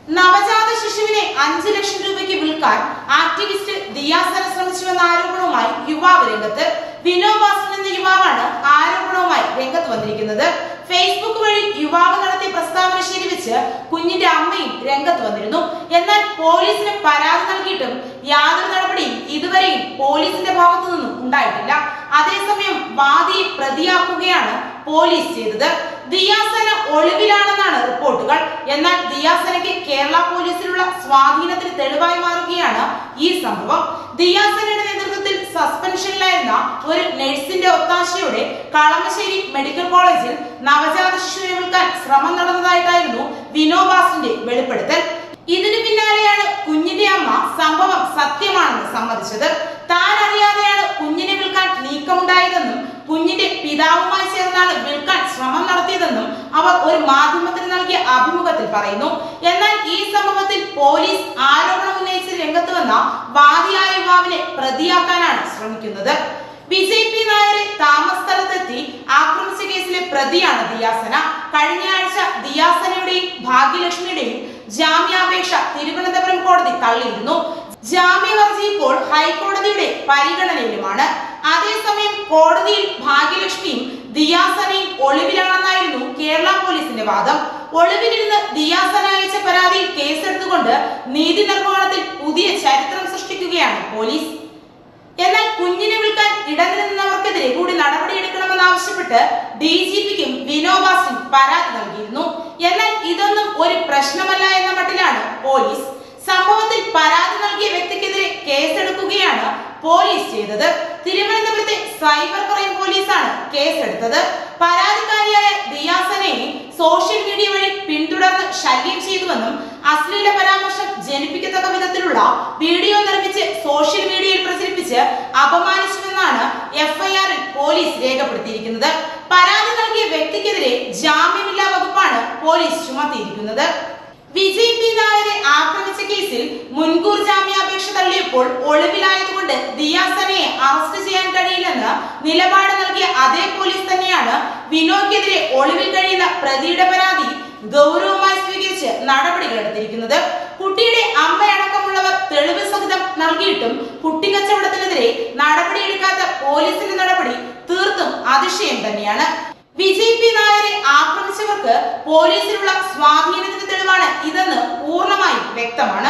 നവജാത ശിശുവിനെ അഞ്ചു ലക്ഷം രൂപയ്ക്ക് വിൽക്കാൻ ആക്ടിവിസ്റ്റ് ദിയാസന ശ്രമിച്ചുവെന്ന ആരോപണവുമായി യുവാവ് രംഗത്ത് വിനോദ് ബാസൻ എന്ന യുവാവാണ് ആരോപണവുമായി രംഗത്ത് വന്നിരിക്കുന്നത് ഫേസ്ബുക്ക് വഴി യുവാവ് നടത്തിയ പ്രസ്താവന ശരിവെച്ച് കുഞ്ഞിന്റെ അമ്മയും രംഗത്ത് വന്നിരുന്നു എന്നാൽ പോലീസിന് പരാതി നൽകിയിട്ടും യാതൊരു നടപടിയും ഇതുവരെയും പോലീസിന്റെ ഭാഗത്തു നിന്നും ഉണ്ടായിട്ടില്ല അതേസമയം വാദിയെ പ്രതിയാക്കുകയാണ് പോലീസ് ചെയ്തത് ദിയാസന ഒളിവിലാണെന്നാണ് റിപ്പോർട്ടുകൾ എന്നാൽ ദിയാസനയ്ക്ക് കേരള പോലീസിലുള്ള സ്വാധീനത്തിന് തെളിവായി മാറുകയാണ് ഈ സംഭവം ദിയാസനയുടെ നേതൃത്വത്തിൽ സസ്പെൻഷനിലായിരുന്ന ഒരു നഴ്സിന്റെ ഒത്താശയോടെ കളമശ്ശേരി മെഡിക്കൽ കോളേജിൽ നവജാത ശിശുവിനെ വിൽക്കാൻ ശ്രമം നടന്നതായിട്ടായിരുന്നു വിനോബാസിന്റെ വെളിപ്പെടുത്തൽ ഇതിനു പിന്നാലെയാണ് കുഞ്ഞിന്റെ അമ്മ സംഭവം സത്യമാണെന്ന് സമ്മതിച്ചത് താൻ അറിയാതെയാണ് കുഞ്ഞിനെ വിൽക്കാൻ നീക്കമുണ്ടായതെന്നും കുഞ്ഞിന്റെ പിതാവുമായി ചേർന്നാണ് വിൽക്കാൻ ശ്രമം നടത്തിയതെന്നും അവർ ഒരു മാധ്യമത്തിന് നൽകിയ അഭിമുഖത്തിൽ പറയുന്നു എന്നാൽ ഈ സംഭവത്തിൽ പോലീസ് ആരോപണം ഉന്നയിച്ച് രംഗത്ത് വന്ന വാദിയായ യുവാവിനെ പ്രതിയാക്കാനാണ് ശ്രമിക്കുന്നത് ബി ജെ പി നായരെ താമസ സ്ഥലത്തെത്തി ആക്രമിച്ച കേസിലെ പ്രതിയാണ് ദിയാസന കഴിഞ്ഞ ആഴ്ച ദിയാസനയുടെയും ഭാഗ്യലക്ഷ്മിയുടെയും ജാമ്യാപേക്ഷ തിരുവനന്തപുരം കോടതി തള്ളിയിരുന്നു ജാമ്യ ഹർജി ഇപ്പോൾ ഹൈക്കോടതിയുടെ പരിഗണനയിലുമാണ് അതേസമയം കോടതിയിൽ ഭാഗ്യലക്ഷ്മിയും ദിയാസനയും ഒളിവിലാണെന്നായിരുന്നു കേരള പോലീസിന്റെ വാദം ഒളിവിലിരുന്ന് ദിയാസന അയച്ച പരാതിയിൽ കേസെടുത്തുകൊണ്ട് നീതി നിർവഹണത്തിൽ പുതിയ ചരിത്രം സൃഷ്ടിക്കുകയാണ് പോലീസ് എന്നാൽ കുഞ്ഞിനെ വിൽക്കാൻ ഇടനിൽക്കുന്നവർക്കെതിരെ കൂടി നടപടിയെടുക്കണമെന്നാവശ്യപ്പെട്ട് ഡി ജി പിക്കും വിനോബാസിൻ പരാതി നൽകിയിരുന്നു എന്നാൽ ഇതൊന്നും ഒരു പ്രശ്നമല്ല എന്ന മട്ടിലാണ് പോലീസ് സംഭവത്തിൽ പരാതി നൽകിയ വ്യക്തിക്കെതിരെ കേസെടുക്കുകയാണ് പോലീസ് ചെയ്തത് തിരുവനന്തപുരത്തെ സൈബർ ക്രൈം പോലീസാണ് കേസെടുത്തത് പരാതിക്കാരിയായ ദിയാസനയെ സോഷ്യൽ മീഡിയ വഴി പിന്തുടർന്ന് ശല്യം ചെയ്തുവെന്നും അശ്ലീല പരാമർശം ജനിപ്പിക്കത്തക്ക വിധത്തിലുള്ള വീഡിയോ നിർമ്മിച്ച് സോഷ്യൽ മീഡിയയിൽ പ്രചരിപ്പിച്ച് അപമാനിച്ചുവെന്നാണ് എഫ്ഐആറിൽ പോലീസ് രേഖപ്പെടുത്തിയിരിക്കുന്നത് പരാതി നൽകിയ വ്യക്തിക്കെതിരെ ജാമ്യമില്ലാ വകുപ്പാണ് പോലീസ് ചുമത്തിയിരിക്കുന്നത് വിജയ് പി നായരെ ആക്രമിച്ച കേസിൽ മുൻകൂർ ജാമ്യാപേക്ഷ തള്ളിയപ്പോൾ ഒളിവിലായതുകൊണ്ട് ദിയാസനയെ അറസ്റ്റ് ചെയ്യാൻ കഴിയില്ലെന്ന് നിലപാട് നൽകിയ അതേ പോലീസ് തന്നെയാണ് വിനോയ്ക്കെതിരെ ഒളിവിൽ കഴിയുന്ന പ്രതിയുടെ പരാതി ഗൗരവമായി സ്വീകരിച്ച് നടപടികൾ എടുത്തിരിക്കുന്നത് കുട്ടിയുടെ അമ്മയടക്കമുള്ളവർ തെളിവ് സഹിതം നൽകിയിട്ടും കുട്ടി കച്ചവടത്തിനെതിരെ നടപടിയെടുക്കാത്ത പോലീസിന്റെ നടപടി തീർത്തും അതിശയം തന്നെയാണ് വിജയ് പി നായരെ ആക്രമിച്ചവർക്ക് പോലീസിലുള്ള സ്വാധീനത്തിന്റെ തെളിവാണ് ഇതെന്ന് പൂർണ്ണമായും വ്യക്തമാണ്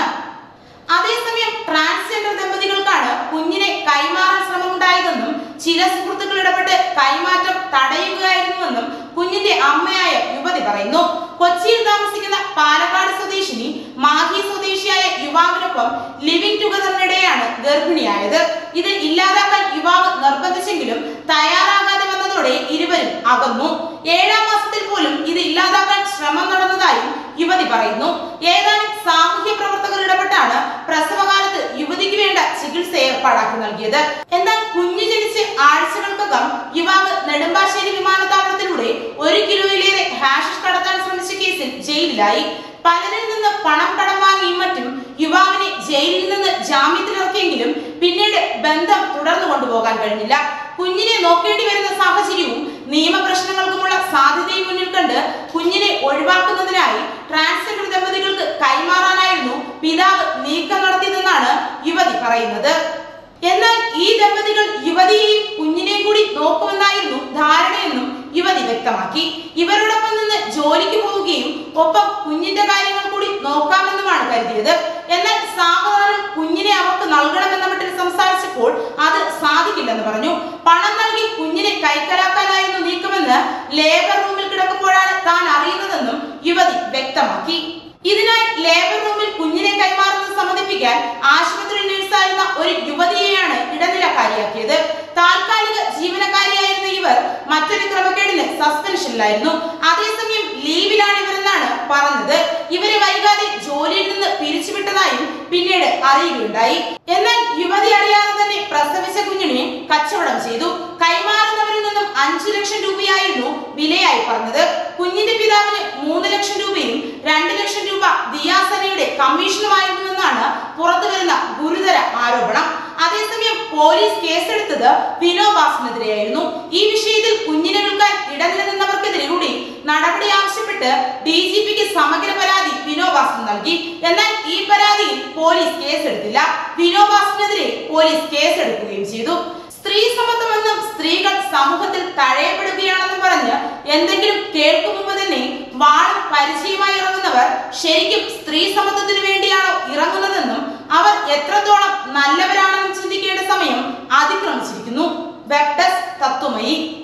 അതേസമയം ട്രാൻസ്ജെൻഡർ ദമ്പതികൾക്കാണ് കുഞ്ഞിനെ കൈമാറാൻ ശ്രമമുണ്ടായതെന്നും ചില സുഹൃത്തുക്കൾ ഇടപെട്ട് കൈമാറ്റം തടയുകയായിരുന്നുവെന്നും കുഞ്ഞിന്റെ അമ്മയായ യുവതി പറയുന്നു കൊച്ചിയിൽ താമസിക്കുന്ന പാലക്കാട് സ്വദേശിനി മാഹി സ്വദേശിയായ യുവാവിനൊപ്പം ലിവിംഗ് ടുഗദറിനിടെയാണ് ഗർഭിണിയായത് ഇത് ഇല്ലാതാക്കാൻ യുവാവ് നിർബന്ധിച്ചെങ്കിലും തയ്യാറാകാതെ വന്നതോടെ ഇരുവരും അകന്നു ഏഴാം മാസത്തിൽ പോലും ഇത് ഇല്ലാതാക്കാൻ ശ്രമം നടന്നതായും യുവതി പറയുന്നു ഏതാനും സാമൂഹ്യ പ്രവർത്തകർ ഇടപെട്ടാണ് പ്രസവകാലത്ത് യുവതിക്ക് വേണ്ട ചികിത്സ ഏർപ്പാടാക്കി നൽകിയത് എന്നാൽ കുഞ്ഞു ജനിച്ച് ആഴ്ചകൾക്കകം യുവാവ് നെടുമ്പാശ്ശേരി വിമാനത്താവളത്തിലൂടെ ഒരു കിലോയിലേറെ ഹാഷിഷ് കടത്താൻ ശ്രമിച്ച കേസിൽ ജയിലിലായി പലരിൽ നിന്ന് പണം കടം വാങ്ങിയും മറ്റും യുവാവിനെ ജയിലിൽ നിന്ന് ജാമ്യത്തിലിറക്കിയെങ്കിലും പിന്നീട് ബന്ധം തുടർന്നു കൊണ്ടുപോകാൻ കഴിഞ്ഞില്ല കുഞ്ഞിനെ നോക്കേണ്ടി വരുന്ന സാഹചര്യവും നിയമപ്രശ്നങ്ങൾക്കുമുള്ള സാധ്യതയും മുന്നിൽ കണ്ട് കുഞ്ഞിനെ ഒഴിവാക്കുന്നതിനായി ട്രാൻസ്ജെൻഡർ ദമ്പതികൾക്ക് കൈമാറാനായിരുന്നു പിതാവ് നീക്കം നടത്തിയതെന്നാണ് യുവതി പറയുന്നത് എന്നാൽ ഈ ദമ്പതികൾ യുവതിയെയും കുഞ്ഞിനെയും കൂടി നോക്കുമെന്നായിരുന്നു ധാരണയെന്നും യുവതി വ്യക്തമാക്കി ഇവരോടൊപ്പം നിന്ന് ജോലിക്ക് പോവുകയും ഒപ്പം കുഞ്ഞിന്റെ കാര്യങ്ങൾ കൂടി നോക്കാമെന്നുമാണ് കരുതിയത് എന്നാൽ സാവധാനം കുഞ്ഞിനെ അവർക്ക് നൽകണമെന്ന മട്ടിൽ സംസാരിച്ചപ്പോൾ അത് സാധിക്കില്ലെന്ന് പറഞ്ഞു പണം നൽകി കുഞ്ഞിനെ കൈക്കലാക്കാനായിരുന്നു നീക്കമെന്ന് ലേബർ റൂമിൽ കിടക്കുമ്പോഴാണ് താൻ അറിയുന്നതെന്നും യുവതി വ്യക്തമാക്കി ഇതിനായി ലേബർ റൂമിൽ കുഞ്ഞിനെ കൈമാറുന്നത് സമ്മതിപ്പിക്കാൻ ആശുപത്രി നഴ്സായിരുന്ന ഒരു യുവതിയെയാണ് ഇടനിലക്കാരിയാക്കിയത് താൽക്കാലിക ജീവനക്കാരിയായിരുന്ന ഇവർ മറ്റൊരു ക്രമക്കേടിന് സസ്പെൻഷനിലായിരുന്നു അതേസമയം ലീവിലാണ് ഇവരെന്നാണ് പറഞ്ഞത് ഇവരെ വൈകാതെ ജോലിയിൽ നിന്ന് പിരിച്ചുവിട്ടതായും പിന്നീട് അറിയുകയുണ്ടായി എന്നാൽ യുവതി അറിയാതെ തന്നെ പ്രസവിച്ച കുഞ്ഞിനെ കച്ചവടം ചെയ്തു കൈമാറുന്നവരിൽ നിന്നും അഞ്ചു ലക്ഷം രൂപയായിരുന്നു വിലയായി പറഞ്ഞത് കുഞ്ഞിന്റെ പിതാവിന് മൂന്ന് ലക്ഷം രൂപയും രണ്ട് ലക്ഷം രൂപ ദിയാസനയുടെ കമ്മീഷനുമായിരുന്നുവെന്നാണ് പുറത്തുവരുന്ന ഗുരുതര ആരോപണം അതേസമയം പോലീസ് കേസെടുത്തത് വിനോബാസിനെതിരെയായിരുന്നു ഈ വിഷയത്തിൽ കുഞ്ഞിനെ വിൽക്കാൻ ഇടനിലനിന്നവർക്കെതിരെ കൂടി നടപടി ആവശ്യപ്പെട്ട് ഡി ജി പിക്ക് സമഗ്ര പരാതി വിനോബാസിന് നൽകി എന്നാൽ ഈ പരാതിയിൽ പോലീസ് കേസെടുത്തില്ല വിനോബാസിനെതിരെ പോലീസ് കേസെടുക്കുകയും ചെയ്തു സ്ത്രീ സമത്വമെന്നും സ്ത്രീകൾ സമൂഹത്തിൽ തഴയപ്പെടുകയാണെന്നും പറഞ്ഞ് എന്തെങ്കിലും കേൾക്കും മുമ്പ് തന്നെ വാളും പരിചയമായി ഇറങ്ങുന്നവർ ശരിക്കും സ്ത്രീ സമത്വത്തിന് വേണ്ടിയാണോ ഇറങ്ങുന്നതെന്നും അവർ എത്രത്തോളം നല്ലവരാണെന്നും ചിന്തിക്കേണ്ട സമയം അതിക്രമിച്ചിരിക്കുന്നു വെബ് ഡെസ്ക് തത്വമയി